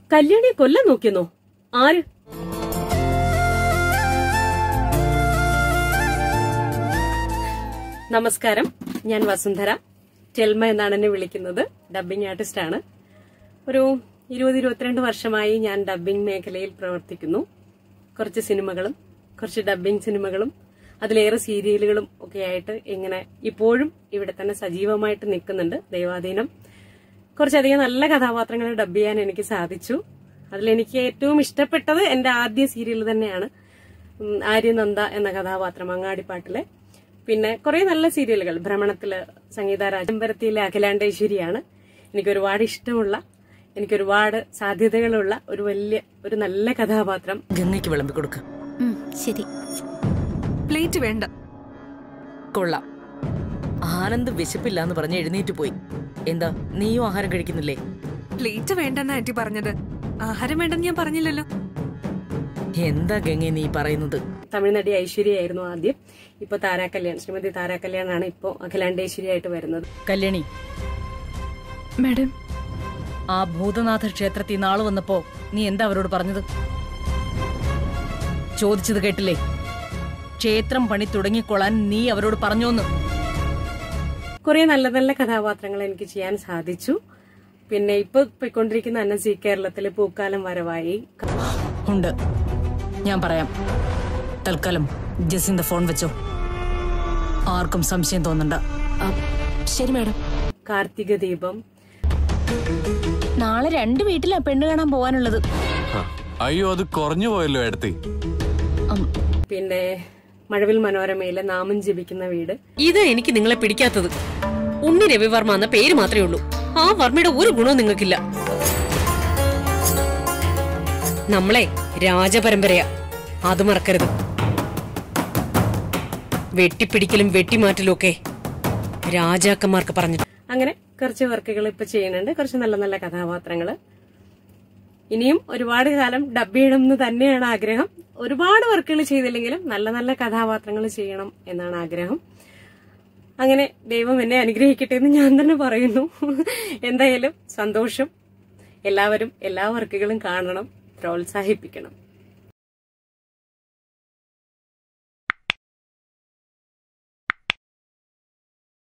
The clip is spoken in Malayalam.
കല്യാണിയെ കൊല്ലാൻ നോക്കിയെന്നോ ആര് നമസ്കാരം ഞാൻ വസുന്ധര ടെൽമ എന്നാണ് എന്നെ വിളിക്കുന്നത് ഡബ്ബിംഗ് ആർട്ടിസ്റ്റ് ആണ് ഒരു ഇരുപത് ഇരുപത്തിരണ്ട് വർഷമായി ഞാൻ ഡബ്ബിംഗ് മേഖലയിൽ പ്രവർത്തിക്കുന്നു കുറച്ച് സിനിമകളും കുറച്ച് ഡബ്ബിംഗ് സിനിമകളും അതിലേറെ സീരിയലുകളും ഒക്കെ ആയിട്ട് ഇങ്ങനെ ഇപ്പോഴും ഇവിടെ തന്നെ സജീവമായിട്ട് നിൽക്കുന്നുണ്ട് ദൈവാധീനം കുറച്ചധികം നല്ല കഥാപാത്രങ്ങൾ ഡബ് ചെയ്യാൻ എനിക്ക് സാധിച്ചു അതിലെനിക്ക് ഏറ്റവും ഇഷ്ടപ്പെട്ടത് എന്റെ ആദ്യ സീരിയൽ തന്നെയാണ് ഉം, ആര്യനന്ദ എന്ന കഥാപാത്രം അങ്ങാടിപ്പാട്ടിലെ പിന്നെ കുറെ നല്ല സീരിയലുകൾ ഭ്രമണത്തില് സംഗീത രാജംബരത്തിലെ അഖിലാണ്ടേശ്വരിയാണ് എനിക്ക് ഒരുപാട് ഇഷ്ടമുള്ള എനിക്ക് ഒരുപാട് സാധ്യതകളുള്ള ഒരു വലിയ ഒരു നല്ല കഥാപാത്രം ഗംഗയ്ക്ക് വിളമ്പി കൊടുക്ക ഉം, ശരി പ്ലേറ്റ് വേണ്ട കൊള്ളാം ആനന്ദ് വിശപ്പില്ല എന്ന് പറഞ്ഞ് എഴുന്നേറ്റ് പോയി എന്താ നീയും ആഹാരം കഴിക്കുന്നില്ലേ പ്ലേറ്റ് വേണ്ടെന്ന ആന്റി പറഞ്ഞത് ആഹാരം വേണ്ടെന്ന് ഞാൻ പറഞ്ഞില്ലല്ലോ എന്താ ഗംഗ നീ പറയുന്നത് തമിഴ്നടി ഐശ്വര്യയായിരുന്നു ആദ്യം ഇപ്പൊ താരാ കല്യാൺ ശ്രീമതി താരാ കല്യാണാണ് ഇപ്പോ അഖിലാണ്ടേശ്വരി ആയിട്ട് വരുന്നത് കല്യാണി മാഡം ആ ഭൂതനാഥ ക്ഷേത്രത്തിൽ നാള് വന്നപ്പോ നീ എന്താ അവരോട് പറഞ്ഞത് ചോദിച്ചത് കേട്ടില്ലേ ക്ഷേത്രം പണി തുടങ്ങിക്കൊള്ളാൻ നീ അവരോട് പറഞ്ഞോന്ന് കുറെ നല്ല നല്ല കഥാപാത്രങ്ങൾ എനിക്ക് ചെയ്യാൻ സാധിച്ചു പിന്നെ ഇപ്പൊ പോയിക്കൊണ്ടിരിക്കുന്ന അന്ന സി കേരളത്തിലെ പൂക്കാലം വരവായി ഉണ്ട് ഞാൻ പറയാം തൽക്കാലം ജസിന്റെ ഫോൺ വെച്ചോ ആർക്കും സംശയം തോന്നണ്ട ശരി മാഡം കാർത്തിക ദീപം നാളെ രണ്ട് വീട്ടിലാ പെണ്ണ് കാണാൻ പോവാനുള്ളത് ഹ, അയ്യോ അത് കുറഞ്ഞു പോയല്ലോ എടുത്തി ഉം, പിന്നെ മഴവിൽ മനോരമയിലെ നാമം ജപിക്കുന്ന വീട് ഇത് എനിക്ക് നിങ്ങളെ പിടിക്കാത്തത് ഉണ്ണി രവിവർമ്മ എന്ന പേര് മാത്രമേ ഉള്ളൂ ആ വർമ്മയുടെ ഒരു ഗുണവും നിങ്ങൾക്കില്ല നമ്മളെ രാജപരമ്പരയാ അത് മറക്കരുത് വെട്ടിപ്പിടിക്കലും വെട്ടിമാറ്റലും ഒക്കെ രാജാക്കന്മാർക്ക് പറഞ്ഞു അങ്ങനെ കുറച്ച് വർക്കുകൾ ഇപ്പൊ ചെയ്യുന്നുണ്ട് കുറച്ച് നല്ല നല്ല കഥാപാത്രങ്ങള് ഇനിയും ഒരുപാട് കാലം ഡബ് ചെയ്യണം എന്ന് തന്നെയാണ് ആഗ്രഹം ഒരുപാട് വർക്കുകൾ ചെയ്തില്ലെങ്കിലും നല്ല നല്ല കഥാപാത്രങ്ങൾ ചെയ്യണം എന്നാണ് ആഗ്രഹം അങ്ങനെ ദൈവം എന്നെ അനുഗ്രഹിക്കട്ടെ എന്ന് ഞാൻ തന്നെ പറയുന്നു എന്തായാലും സന്തോഷം എല്ലാവരും എല്ലാ വർക്കുകളും കാണണം പ്രോത്സാഹിപ്പിക്കണം